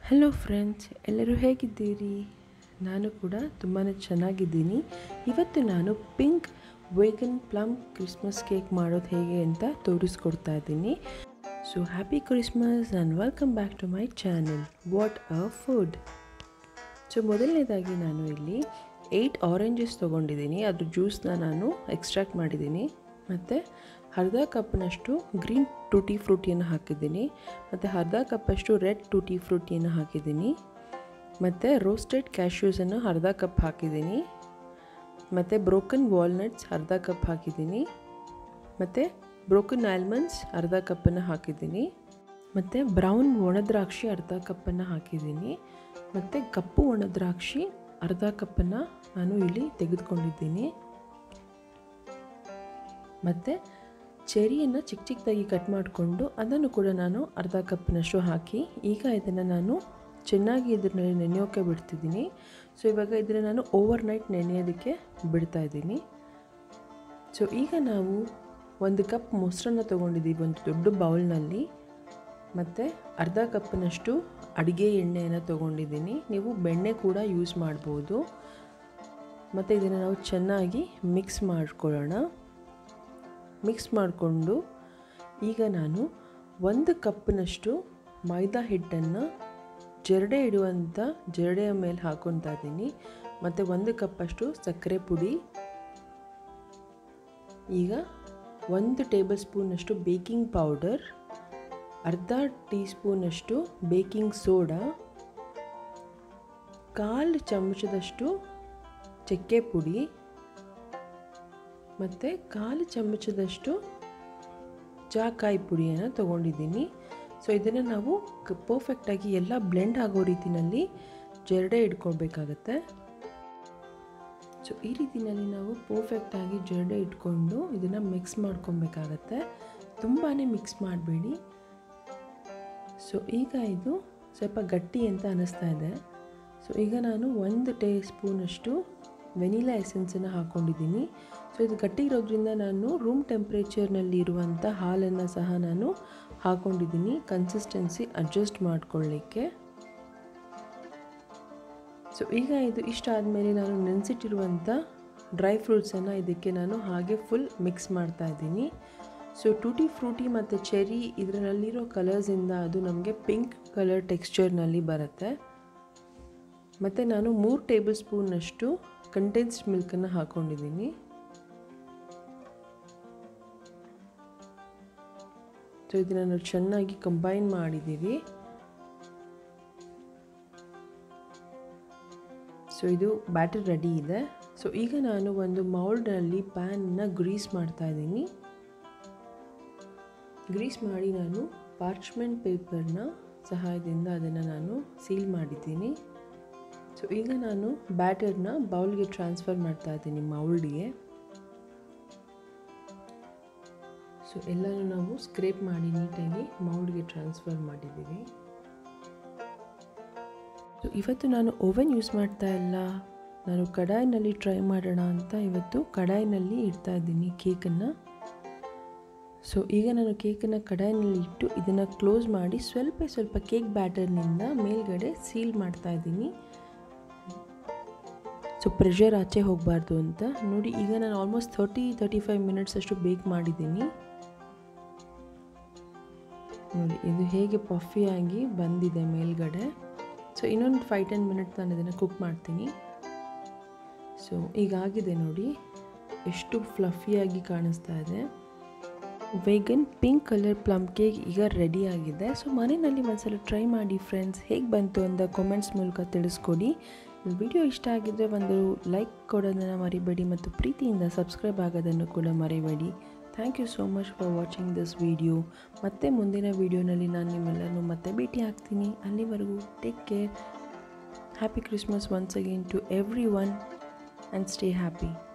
hello friends ಎಲ್ಲರೂ ಹೇಗಿದ್ದೀರಿ ನಾನು ಕೂಡ ತುಂಬಾ ಚೆನ್ನಾಗಿದ್ದೀನಿ ಇವತ್ತು ನಾನು pink vegan plum Christmas cake ಮಾಡೋದು ಹೇಗೆ ಅಂತ ತೋರಿಸ್ಕೊಡ್ತಾ ಇದ್ದೀನಿ so happy Christmas and welcome back to my channel what a food so ಮೊದಲನೇದಾಗಿ ನಾನು ಇಲ್ಲಿ ಏಯ್ಟ್ ಆರೆಂಜಸ್ ತೊಗೊಂಡಿದ್ದೀನಿ ಅದ್ರ ಜ್ಯೂಸ್ನ ನಾನು ಎಕ್ಸ್ಟ್ರಾಕ್ಟ್ ಮಾಡಿದ್ದೀನಿ ಮತ್ತು ಅರ್ಧ ಕಪ್ನಷ್ಟು ಗ್ರೀನ್ ಟೂಟಿ ಫ್ರೂಟಿಯನ್ನು ಹಾಕಿದ್ದೀನಿ ಮತ್ತು ಅರ್ಧ ಕಪ್ಪಷ್ಟು ರೆಡ್ ಟೂಟಿ ಫ್ರೂಟಿಯನ್ನು ಹಾಕಿದ್ದೀನಿ ಮತ್ತು ರೋಸ್ಟೆಡ್ ಕ್ಯಾಶ್ಯೂಸನ್ನು ಅರ್ಧ ಕಪ್ ಹಾಕಿದ್ದೀನಿ ಮತ್ತು ಬ್ರೋಕನ್ ವಾಲ್ನಟ್ಸ್ ಅರ್ಧ ಕಪ್ ಹಾಕಿದ್ದೀನಿ ಮತ್ತು ಬ್ರೋಕನ್ ಆಲ್ಮಂಡ್ಸ್ ಅರ್ಧ ಕಪ್ಪನ್ನು ಹಾಕಿದ್ದೀನಿ ಮತ್ತು ಬ್ರೌನ್ ಒಣದ್ರಾಕ್ಷಿ ಅರ್ಧ ಕಪ್ಪನ್ನು ಹಾಕಿದ್ದೀನಿ ಮತ್ತು ಕಪ್ಪು ಒಣದ್ರಾಕ್ಷಿ ಅರ್ಧ ಕಪ್ಪನ್ನು ನಾನು ಇಲ್ಲಿ ತೆಗೆದುಕೊಂಡಿದ್ದೀನಿ ಮತ್ತು ಚೆರಿಯನ್ನು ಚಿಕ್ಕ ಚಿಕ್ಕದಾಗಿ ಕಟ್ ಮಾಡಿಕೊಂಡು ಅದನ್ನು ಕೂಡ ನಾನು ಅರ್ಧ ಕಪ್ನಷ್ಟು ಹಾಕಿ ಈಗ ಇದನ್ನು ನಾನು ಚೆನ್ನಾಗಿ ಇದರಲ್ಲಿ ನೆನೆಯೋಕ್ಕೆ ಬಿಡ್ತಿದ್ದೀನಿ ಸೊ ಇವಾಗ ಇದನ್ನು ನಾನು ಓವರ್ ನೈಟ್ ನೆನೆಯೋದಕ್ಕೆ ಬಿಡ್ತಾ ಇದ್ದೀನಿ ಸೊ ಈಗ ನಾವು ಒಂದು ಕಪ್ ಮೊಸರನ್ನ ತೊಗೊಂಡಿದ್ದೀವಿ ಒಂದು ದೊಡ್ಡ ಬೌಲ್ನಲ್ಲಿ ಮತ್ತು ಅರ್ಧ ಕಪ್ನಷ್ಟು ಅಡುಗೆ ಎಣ್ಣೆಯನ್ನು ತೊಗೊಂಡಿದ್ದೀನಿ ನೀವು ಬೆಣ್ಣೆ ಕೂಡ ಯೂಸ್ ಮಾಡ್ಬೋದು ಮತ್ತು ಇದನ್ನು ನಾವು ಚೆನ್ನಾಗಿ ಮಿಕ್ಸ್ ಮಾಡ್ಕೊಳ್ಳೋಣ ಮಿಕ್ಸ್ ಮಾಡಿಕೊಂಡು ಈಗ ನಾನು ಒಂದು ಕಪ್ನಷ್ಟು ಮೈದಾ ಹಿಟ್ಟನ್ನು ಜರಡೆ ಇಡುವಂಥ ಜರಡೆಯ ಮೇಲೆ ಹಾಕೊತಾ ಇದ್ದೀನಿ ಮತ್ತು ಒಂದು ಕಪ್ಪಷ್ಟು ಸಕ್ಕರೆ ಪುಡಿ ಈಗ ಒಂದು ಟೇಬಲ್ ಸ್ಪೂನಷ್ಟು ಬೇಕಿಂಗ್ ಪೌಡರ್ ಅರ್ಧ ಟೀ ಸ್ಪೂನಷ್ಟು ಬೇಕಿಂಗ್ ಸೋಡಾ ಕಾಲು ಚಮಚದಷ್ಟು ಚಕ್ಕೆ ಪುಡಿ ಮತ್ತು ಕಾಲು ಚಮಚದಷ್ಟು ಜಾಕಾಯಿ ಪುಡಿಯನ್ನು ತೊಗೊಂಡಿದ್ದೀನಿ ಸೊ ಇದನ್ನು ನಾವು ಪರ್ಫೆಕ್ಟಾಗಿ ಎಲ್ಲ ಬ್ಲೆಂಡ್ ಆಗೋ ರೀತಿಯಲ್ಲಿ ಜರಡೆ ಇಟ್ಕೊಳ್ಬೇಕಾಗತ್ತೆ ಸೊ ಈ ರೀತಿಯಲ್ಲಿ ನಾವು ಪರ್ಫೆಕ್ಟಾಗಿ ಜರಡೆ ಇಟ್ಕೊಂಡು ಇದನ್ನು ಮಿಕ್ಸ್ ಮಾಡ್ಕೊಬೇಕಾಗತ್ತೆ ತುಂಬಾ ಮಿಕ್ಸ್ ಮಾಡಬೇಡಿ ಸೊ ಈಗ ಇದು ಸ್ವಲ್ಪ ಗಟ್ಟಿ ಅಂತ ಅನ್ನಿಸ್ತಾ ಇದೆ ಸೊ ಈಗ ನಾನು ಒಂದು ಟೇ ಸ್ಪೂನಷ್ಟು ವೆನಿಲಾ ಎಸೆನ್ಸನ್ನು ಹಾಕ್ಕೊಂಡಿದ್ದೀನಿ ಸೊ ಇದು ಗಟ್ಟಿ ಇರೋದ್ರಿಂದ ನಾನು ರೂಮ್ ಟೆಂಪ್ರೇಚರ್ನಲ್ಲಿ ಇರುವಂಥ ಹಾಲನ್ನು ಸಹ ನಾನು ಹಾಕ್ಕೊಂಡಿದ್ದೀನಿ ಕನ್ಸಿಸ್ಟೆನ್ಸಿ ಅಡ್ಜಸ್ಟ್ ಮಾಡ್ಕೊಳ್ಳಿಕ್ಕೆ ಸೊ ಈಗ ಇದು ಇಷ್ಟ ಆದಮೇಲೆ ನಾನು ನೆನೆಸಿಟ್ಟಿರುವಂಥ ಡ್ರೈ ಫ್ರೂಟ್ಸನ್ನು ಇದಕ್ಕೆ ನಾನು ಹಾಗೆ ಫುಲ್ ಮಿಕ್ಸ್ ಮಾಡ್ತಾ ಇದ್ದೀನಿ ಸೊ ಟೂಟಿ ಫ್ರೂಟಿ ಮತ್ತು ಚೆರಿ ಇದರಲ್ಲಿರೋ ಕಲರ್ಸಿಂದ ಅದು ನಮಗೆ ಪಿಂಕ್ ಕಲರ್ ಟೆಕ್ಸ್ಚರ್ನಲ್ಲಿ ಬರುತ್ತೆ ಮತ್ತು ನಾನು ಮೂರು ಟೇಬಲ್ ಸ್ಪೂನಷ್ಟು ಕಂಡೆನ್ಸ್ಡ್ ಮಿಲ್ಕನ್ನು ಹಾಕ್ಕೊಂಡಿದ್ದೀನಿ ಸೊ ಇದನ್ನು ನಾವು ಚೆನ್ನಾಗಿ ಕಂಬೈನ್ ಮಾಡಿದ್ದೀವಿ ಸೊ ಇದು ಬ್ಯಾಟರ್ ರೆಡಿ ಇದೆ ಸೊ ಈಗ ನಾನು ಒಂದು ಮೌಲ್ಡಲ್ಲಿ ಪ್ಯಾನ್ನ ಗ್ರೀಸ್ ಮಾಡ್ತಾ ಇದ್ದೀನಿ ಗ್ರೀಸ್ ಮಾಡಿ ನಾನು ಪಾರ್ಚ್ಮೆಂಟ್ ಪೇಪರ್ನ ಸಹಾಯದಿಂದ ಅದನ್ನು ನಾನು ಸೀಲ್ ಮಾಡಿದ್ದೀನಿ ಸೊ ಈಗ ನಾನು ಬ್ಯಾಟರ್ನ ಬೌಲ್ಗೆ ಟ್ರಾನ್ಸ್ಫರ್ ಮಾಡ್ತಾ ಇದ್ದೀನಿ ಮೌಲ್ಡ್ಗೆ ಸೊ ಎಲ್ಲನೂ ನಾವು ಸ್ಕ್ರೇಪ್ ಮಾಡಿ ನೀಟಾಗಿ ಮೌಲ್ಡ್ಗೆ ಟ್ರಾನ್ಸ್ಫರ್ ಮಾಡಿದ್ದೀವಿ ಸೊ ಇವತ್ತು ನಾನು ಓವೆನ್ ಯೂಸ್ ಮಾಡ್ತಾ ಇಲ್ಲ ನಾನು ಕಡಾಯಿನಲ್ಲಿ ಟ್ರೈ ಮಾಡೋಣ ಅಂತ ಇವತ್ತು ಕಡಾಯಿನಲ್ಲಿ ಇಡ್ತಾ ಇದ್ದೀನಿ ಕೇಕನ್ನು ಸೊ ಈಗ ನಾನು ಕೇಕನ್ನು ಕಡಾಯಿನಲ್ಲಿ ಇಟ್ಟು ಇದನ್ನು ಕ್ಲೋಸ್ ಮಾಡಿ ಸ್ವಲ್ಪ ಸ್ವಲ್ಪ ಕೇಕ್ ಬ್ಯಾಟರ್ನಿಂದ ಮೇಲ್ಗಡೆ ಸೀಲ್ ಮಾಡ್ತಾ ಇದ್ದೀನಿ ಸೊ ಪ್ರೆಷರ್ ಆಚೆ ಹೋಗಬಾರ್ದು ಅಂತ ನೋಡಿ ಈಗ ನಾನು almost thirty thirty five minutes ಅಷ್ಟು ಬೇಕ್ ಮಾಡಿದ್ದೀನಿ ನೋಡಿ ಇದು ಹೇಗೆ ಪಫಿಯಾಗಿ ಬಂದಿದೆ ಮೇಲ್ಗಡೆ ಸೊ ಇನ್ನೊಂದು ಫೈವ್ ಟೆನ್ ಮಿನಿಟ್ ನಾನು ಇದನ್ನು ಕುಕ್ ಮಾಡ್ತೀನಿ ಸೊ ಈಗಾಗಿದೆ ನೋಡಿ ಎಷ್ಟು ಫ್ಲಫಿಯಾಗಿ ಕಾಣಿಸ್ತಾ ಇದೆ vegan pink colour plum cake ಈಗ ರೆಡಿ ಆಗಿದೆ ಸೊ ಮನೆಯಲ್ಲಿ ಒಂದ್ಸಲ ಟ್ರೈ ಮಾಡಿ ಫ್ರೆಂಡ್ಸ್ ಹೇಗೆ ಬಂತು ಅಂತ ಕಾಮೆಂಟ್ಸ್ ಮೂಲಕ ತಿಳಿಸ್ಕೊಡಿ ವಿಡಿಯೋ ಇಷ್ಟ ಆಗಿದ್ದರೆ ಒಂದು ಲೈಕ್ ಕೊಡೋದನ್ನು ಮರಿಬೇಡಿ ಮತ್ತು ಪ್ರೀತಿಯಿಂದ ಸಬ್ಸ್ಕ್ರೈಬ್ ಆಗೋದನ್ನು ಕೂಡ ಮರಿಬೇಡಿ thank you so much for watching this video ಮತ್ತೆ ಮುಂದಿನ ವೀಡಿಯೋನಲ್ಲಿ ನಾನು ನಿಮ್ಮೆಲ್ಲರನ್ನು ಮತ್ತೆ ಭೇಟಿ ಆಗ್ತೀನಿ ಅಲ್ಲಿವರೆಗೂ take care happy Christmas once again to everyone and stay happy